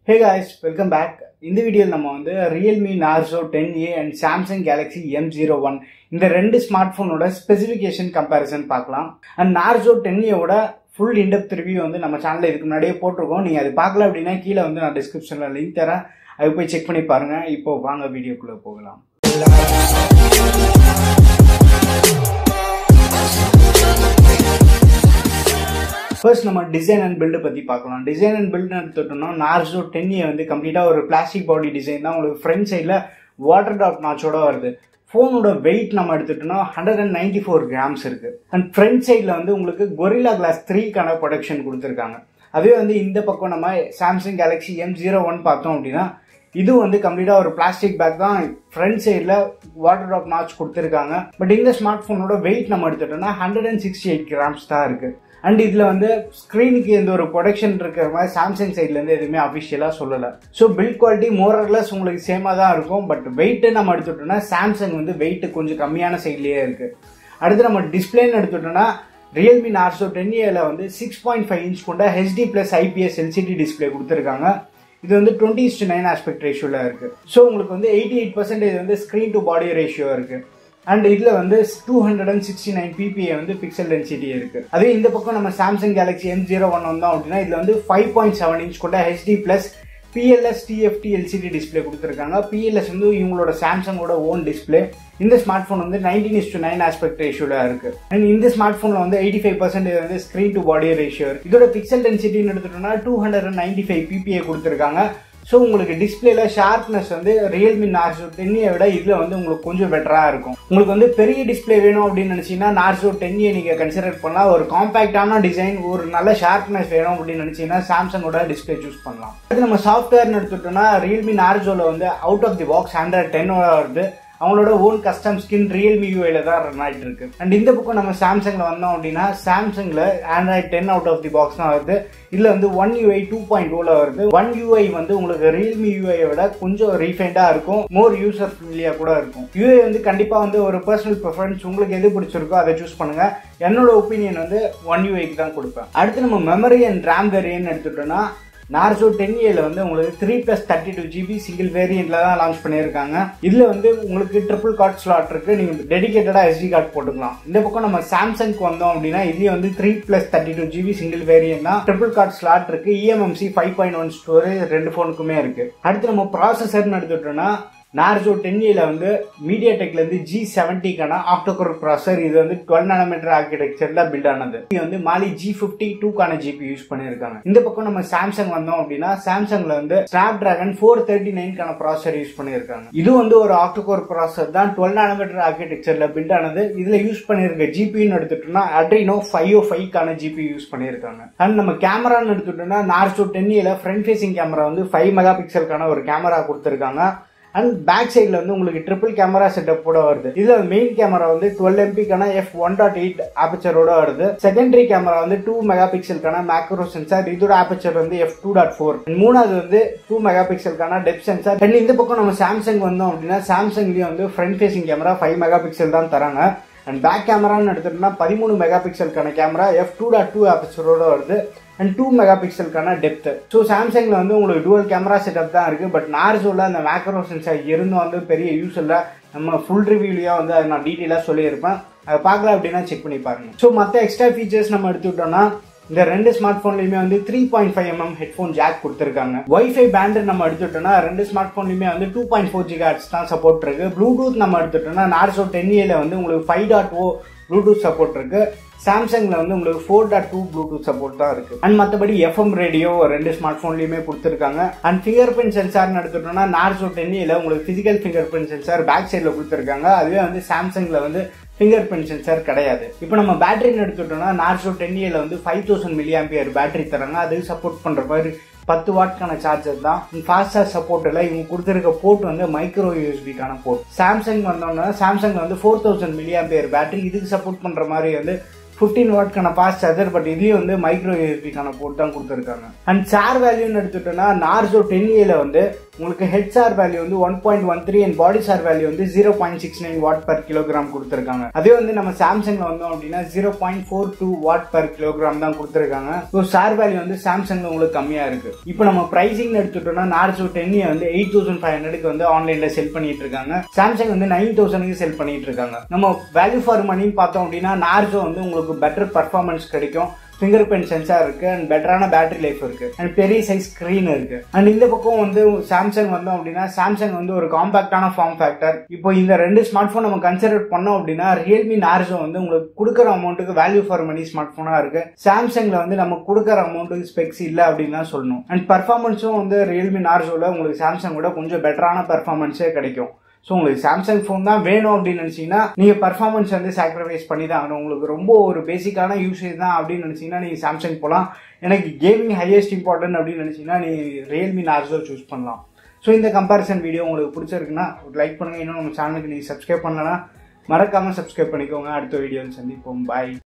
hey guys welcome back இந்த வீடியோவில் நம்ம வந்து Realme Narzo ten A and Samsung Galaxy M zero one இந்த ரெண்டு ஸ்மார்ட் ஃபோனோட ஸ்பெசிஃபிகேஷன் கம்பேரிசன் பார்க்கலாம் அண்ட் நார்சோ டென் ஏவோட ஃபுல் இன்டெப்த் ரிவ்யூ வந்து நம்ம சேனலில் இதுக்கு முன்னாடியே போட்டிருக்கோம் நீங்கள் அது பார்க்கல அப்படின்னா கீழே வந்து நான் டிஸ்கிரிப்ஷனில் லிங்க் தரேன் அது போய் செக் பண்ணி பாருங்கள் இப்போ வாங்க வீடியோக்குள்ளே போகலாம் ஃபர்ஸ்ட் நம்ம டிசைன் அண்ட் பில்டு பற்றி பார்க்கலாம் டிசைன் அண்ட் பில்டு எடுத்துட்டோம்னா நார்சோ டென் ஏ வந்து கம்ப்ளீட்டாக ஒரு பிளாஸ்டிக் பாடி டிசைன் தான் உங்களுக்கு ஃப்ரண்ட் சைடில் வாட்டர் டாப் நாச்சோட வருது ஃபோனோட வெயிட் நம்ம எடுத்துட்டோம்னா hundred and ninety four grams இருக்கு அண்ட் ஃப்ரண்ட் சைடில் வந்து உங்களுக்கு கொரில்லா கிளாஸ் த்ரீக்கான ப்ரொடக்ஷன் கொடுத்துருக்காங்க அதே வந்து இந்த பக்கம் நம்ம Samsung Galaxy M zero one பார்த்தோம் அப்படின்னா இது வந்து கம்ப்ளீட்டாக ஒரு பிளாஸ்டிக் பேக் தான் ஃப்ரண்ட் சைடில் வாட்டர் ட்ராப் நாச் கொடுத்துருக்காங்க பட் இந்த ஸ்மார்ட் ஃபோனோட வெயிட் நம்ம எடுத்துட்டோம்னா hundred and sixty eight grams தான் இருக்குது அண்ட் இதில் வந்து ஸ்க்ரீனுக்கு எந்த ஒரு ப்ரொடக்ஷன் இருக்கிற மாதிரி சாம்சங் சைட்லேருந்து எதுவுமே அஃபிஷியலாக சொல்லலை ஸோ பில்ட் குவாலிட்டி மோரர்லெஸ் உங்களுக்கு சேமாக தான் இருக்கும் பட் வெயிட்டு நம்ம எடுத்துட்டோம்னா சாம்சங் வந்து வெயிட் கொஞ்சம் கம்மியான சைட்லேயே இருக்குது அடுத்து நம்ம டிஸ்பிளேன்னு எடுத்துட்டோம்னா ரியல்மி நார்சோ டென் ஏல வந்து சிக்ஸ் பாயிண்ட் ஃபைவ் இன்ச் கொண்ட HD plus IPS LCD display கொடுத்துருக்காங்க இது வந்து டுவெண்ட்டி இஸ்டு நைன் ஆஸ்பெக்ட் ரேஷியோவில் இருக்குது ஸோ உங்களுக்கு வந்து எயிட்டி எயிட் பர்சன்டேஜ் வந்து ஸ்க்ரீன் டு பாடி ரேஷியோ இருக்குது அண்ட் இதில் வந்து two hundred and sixty nine PPI வந்து பிக்சல் டென்சிட்டி இருக்கு அதே இந்த பக்கம் நம்ம Samsung Galaxy M zero one வந்தோம் அப்படின்னா இதில் வந்து ஃபைவ் பாயிண்ட் செவன் இன்ச் கொண்ட HD plus PLS TFT LCD display கொடுத்துருக்காங்க பிஎல்எஸ் வந்து இவங்களோட சாம்சங்கோட ஓன் டிஸ்பிளே இந்த ஸ்மார்ட் ஃபோன் வந்து nineteen is to nine aspect ரேஷியோல இருக்கு அண்ட் இந்த ஸ்மார்ட் ஃபோனில் வந்து எயிட்டி ஃபைவ் பர்சன்டேஜ் வந்து ஸ்க்ரீன் டு பாடி ரேஷியோ இருக்கு இதோட பிக்சல் டென்சிட்டின்னு எடுத்துட்டோம்னா two hundred and ninety five PPI கொடுத்துருக்காங்க ஸோ உங்களுக்கு டிஸ்பிளேல ஷார்ப்னஸ் வந்து ரியல்மி நார்சோ டென்னியை விட இதில் வந்து உங்களுக்கு கொஞ்சம் பெட்டராக இருக்கும் உங்களுக்கு வந்து பெரிய டிஸ்பிளே வேணும் அப்படின்னு நினச்சிங்கன்னா நார்சோ டென்னியை நீங்கள் கன்சிடர் பண்ணலாம் ஒரு காம்பேக்டான டிசைன் ஒரு நல்ல ஷார்ப்னஸ் வேணும் அப்படின்னு நினச்சிங்கன்னா சாம்சங்கோட டிஸ்பிளே சூஸ் பண்ணலாம் அது நம்ம சாஃப்ட்வேர்னு எடுத்துட்டோம்னா ரியல்மி நார்சோவில் வந்து out of the box hundred டென்னோட வருது அவங்களோட ஓன் கஸ்டம் ஸ்கின் ரியல்மி யூஐல தான் ரன் ஆகிட்டு இருக்கு அண்ட் இந்த பக்கம் நம்ம சாம்சங்ல வந்தோம் அப்படின்னா சாம்சங்ல Android ten out of the box தான் வருது இதுல வந்து ஒன் யூஐ டூ பாயிண்ட் ஓல வருது ஒன் யூஐ வந்து உங்களுக்கு ரியல்மி யூஐ விட கொஞ்சம் ரீஃபைண்டா இருக்கும் மோர் யூசர் ஃப்ரெண்ட்லியா கூட இருக்கும் யூஐ வந்து கண்டிப்பா வந்து ஒரு பர்சனல் ப்ரிஃபரன்ஸ் உங்களுக்கு எது பிடிச்சிருக்கோ அதை சூஸ் பண்ணுங்க என்னோட ஒப்பீனியன் வந்து ஒன் யூஐக்கு தான் கொடுப்பேன் அடுத்து நம்ம மெமரி அண்ட் ரேம் வேரியன் எடுத்துட்டோம்னா நார்சோ டென் ஏல வந்து உங்களுக்கு three plus thirty two GB single வேரியன்ட்ல தான் லான்ச் பண்ணியிருக்காங்க இதுல வந்து உங்களுக்கு ட்ரிபிள் கார்ட் ஸ்லாட் இருக்கு நீங்க டெடிகேட்டடா எஸ்டி கார்டு போட்டுக்கலாம் இந்த பக்கம் நம்ம சாம்சங்க்கு வந்தோம் அப்படின்னா இதுலயும் வந்து three plus thirty two GB single variant தான் ட்ரிபிள் கார்ட் ஸ்லாட் இருக்கு eMMC five point one storage ரெண்டு ஃபோனுக்குமே இருக்கு அடுத்து நம்ம ப்ராசஸர்னு எடுத்துட்டோம்னா நார்ஜோ டென் ஏல வந்து மீடியா டெக்ல இருந்து ஜி செவன்டிக்கான ஆக்டோகோர் ப்ராசர் இது வந்து டுவெல் நானோமீட்டர் ஆர்கிடெக்சர்ல பில்ட் ஆனது இது வந்து மாலி ஜி பிப்டி டூக்கான ஜிபி யூஸ் பண்ணிருக்காங்க இந்த பக்கம் நம்ம சாம்சங் வந்தோம் அப்படின்னா சாம்சங்ல வந்து ஸ்னாப் டிராகன் ஃபோர் தேர்ட்டி நைன்கான ப்ராசர் யூஸ் பண்ணிருக்காங்க இது வந்து ஒரு ஆக்டோகோர் ப்ராசர் தான் டுவெல் நானோமீட்டர் ஆர்கிடெக்சர்ல பில்ட் ஆனது இதுல யூஸ் பண்ணிருக்க ஜிபின்னு எடுத்துட்டோம்னா அட்ரினோ ஃபைவ் ஓ ஃபைவ்க்கான ஜிபி யூஸ் பண்ணிருக்காங்க அண்ட் நம்ம கேமரான்னு எடுத்துட்டோம்னா நார்ஜோ டென் ஏல ஃப்ரண்ட் ஃபேசிங் கேமரா வந்து ஃபைவ் மெகா பிக்சலுக்கான ஒரு கேமரா கொடுத்துருக்காங்க அண்ட் பேக் சைடில் வந்து உங்களுக்கு ட்ரிபிள் கேமரா செட்டப் கூட வருது இதில் மெயின் கேமரா வந்து டுவெல் எம்பிக்கான எஃப் ஒன் டாட் எயிட் ஆபச்சரோட வருது செகண்டரி கேமரா வந்து டூ மெகா பிக்சலுக்கான மேக்ரோ சென்சார் இதோட ஆபச்சர் வந்து எஃப் டூ டாட் ஃபோர் மூணாவது வந்து டூ மெகா பிக்சலுக்கான டெப் சென்சார் அண்ட் இந்த பக்கம் நம்ம சாம்சங் வந்தோம் அப்படின்னா சாம்சங்லேயும் வந்து front facing camera five mega pixel தான் தராங்க அண்ட் பேக் கேமரான்னு எடுத்துட்டோம்னா பதிமூணு மெகா பிக்சலுக்கான camera F two dot two ஆபச்சரோட வருது அண்ட் டூ மெகா பிக்சலுக்கான டெப்த் ஸோ சாம்சங்கில் வந்து உங்களுக்கு டுவல் கேமரா செட்டப் தான் இருக்குது பட் நார்சோவில் அந்த மேக்ரோ சென்சார் இருந்தும் வந்து பெரிய யூஸ் இல்லை நம்ம ஃபுல் ரிவ்யூலையாக வந்து அதை நான் டீட்டெயிலாக சொல்லியிருப்பேன் அதை பார்க்கல அப்படின்னா செக் பண்ணி பாருங்க ஸோ மற்ற எக்ஸ்ட்ரா ஃபீச்சர்ஸ் நம்ம எடுத்துக்கிட்டோம்னா இந்த ரெண்டு ஸ்மார்ட் போன்லயுமே வந்து three point five mm headphone jack கொடுத்துருக்காங்க ஒய்ஃபை பேண்டு நம்ம எடுத்துட்டோம்னா ரெண்டு ஸ்மார்ட் போன்லயுமே வந்து டூ பாயிண்ட் ஃபோர் ஜிகாட்ஸ் தான் சப்போர்ட் இருக்கு ப்ளூடூத் நம்ம எடுத்துட்டோம்னா நார்சோ டென் ஏல வந்து உங்களுக்கு five dot O Bluetooth support இருக்கு சாம்சங்ல வந்து உங்களுக்கு four dot two Bluetooth support தான் இருக்கு அண்ட் மற்றபடி எஃப்எம் ரேடியோ ரெண்டு ஸ்மார்ட் போன்லயுமே கொடுத்துருக்காங்க அண்ட் ஃபிங்கர் பிரிண்ட் சென்சார்னு எடுத்துட்டோம்னா நார்சோ டென் ஏல உங்களுக்கு physical finger print sensor back சைடில் கொடுத்துருக்காங்க அதுவே வந்து சாம்சங்ல வந்து ஃபிங்கர் பிரிண்ட் சென்சார் கிடையாது இப்போ நம்ம பேட்டரின்னு எடுத்துட்டோம்னா நார்சோ டென் ஏல வந்து five thousand milli ampere battery தராங்க அது சப்போர்ட் பண்ற மாதிரி பத்து வாட்க்கான சார்ஜர் தான் ஃபாஸ்ட் சார்ஜ் சப்போர்ட் இல்லை இவங்க கொடுத்துருக்க போர்ட் வந்து மைக்ரோ யூஎஸ்பிக்கான போர்ட் சாம்சங் வந்தோம்னா சாம்சங் வந்து four thousand milli ampere battery இதுக்கு சப்போர்ட் பண்ற மாதிரி வந்து ஃபிஃப்டீன் வாட்க்கான ஃபாஸ்ட் சார்ஜர் பட் இதுலேயும் வந்து மைக்ரோ யூஎஸ்பிக்கான போர்ட் தான் கொடுத்துருக்காங்க அண்ட் சார் வேல்யூன்னு எடுத்துட்டோம்னா நார்சோ டென் ஏல வந்து உங்களுக்கு ஹெட் சார் வேல்யூ வந்து one point one three and body SAR value வந்து zero point six nine watt per kilogram கொடுத்துருக்காங்க அதே வந்து நம்ம சாம்சங்ல வந்தோம் அப்படின்னா zero point four two watt per kilogram தான் கொடுத்துருக்காங்க ஸோ சார் வேல்யூ வந்து சாம்சங்ல உங்களுக்கு கம்மியா இருக்கு இப்போ நம்ம பிரைசிங் எடுத்துட்டோம்னா நார்ஜோ டென் வந்து எயிட் தௌசண்ட் ஃபைவ் ஹண்ட்ரடுக்கு வந்து ஆன்லைன்ல செல் பண்ணிட்டு இருக்காங்க சாம்சங் வந்து நைன் தௌசண்ட்க்கு செல் பண்ணிட்டு இருக்காங்க நம்ம வேல்யூ ஃபார் மணின்னு பார்த்தோம் அப்படின்னா நார்ஜோ வந்து உங்களுக்கு பெட்டர் பர்ஃபார்மன்ஸ் கிடைக்கும் ஃபிங்கர் பிரிண்ட் சென்சார் இருக்கு அண்ட் பெட்டரான பேட்டரி லைஃப் இருக்கு அண்ட் பெரிய சைஸ் ஸ்க்ரீன் இருக்கு அண்ட் இந்த பக்கம் வந்து சாம்சங் வந்தோம் அப்படின்னா சாம்சங் வந்து ஒரு காம்பாக்டான ஃபார்ம் ஃபேக்டர் இப்போ இந்த ரெண்டு ஸ்மார்ட் ஃபோன் நம்ம கன்சிடர் பண்ணோம் அப்படின்னா ரியல்மி நார்ஜோ வந்து உங்களுக்கு கொடுக்குற அமௌண்ட்டுக்கு வேல்யூ ஃபார் மணி ஸ்மார்ட் ஃபோனா இருக்கு சாம்சங்ல வந்து நம்ம கொடுக்குற அமௌண்ட்டுக்கு ஸ்பெக்ஸ் இல்லை அப்படின்னு தான் சொல்லணும் அண்ட் பர்ஃபார்மன்ஸும் வந்து ரியல்மி நார்ஜோல உங்களுக்கு சாம்சங் விட கொஞ்சம் பெட்டரான பர்ஃபார்மன்ஸே கிடைக்கும் ஸோ உங்களுக்கு சாம்சங் ஃபோன் தான் வேணும் அப்படின்னு நினச்சிங்கன்னா நீங்கள் பர்ஃபார்மன்ஸ் வந்து சாக்ரிஃபைஸ் பண்ணி தான் ஆகணும் உங்களுக்கு ரொம்ப ஒரு பேசிக்கான யூசேஜ் தான் அப்படின்னு நினச்சிங்கன்னா நீங்கள் சாம்சங் போகலாம் எனக்கு கேமிங் ஹையஸ்ட் இம்பார்ட்டன்ட் அப்படின்னு நினச்சிங்கன்னா நீ ரியல்மி நார்ஜோ சூஸ் பண்ணலாம் ஸோ இந்த கம்பேரிசன் வீடியோ உங்களுக்கு பிடிச்சிருக்குன்னா ஒரு லைக் பண்ணுங்கள் இன்னும் நம்ம சேனலுக்கு நீங்கள் சப்ஸ்கிரைப் பண்ணலன்னா மறக்காமல் சப்ஸ்கிரைப் பண்ணிக்கோங்க அடுத்த வீடியோவில் சந்திப்போம் பாய்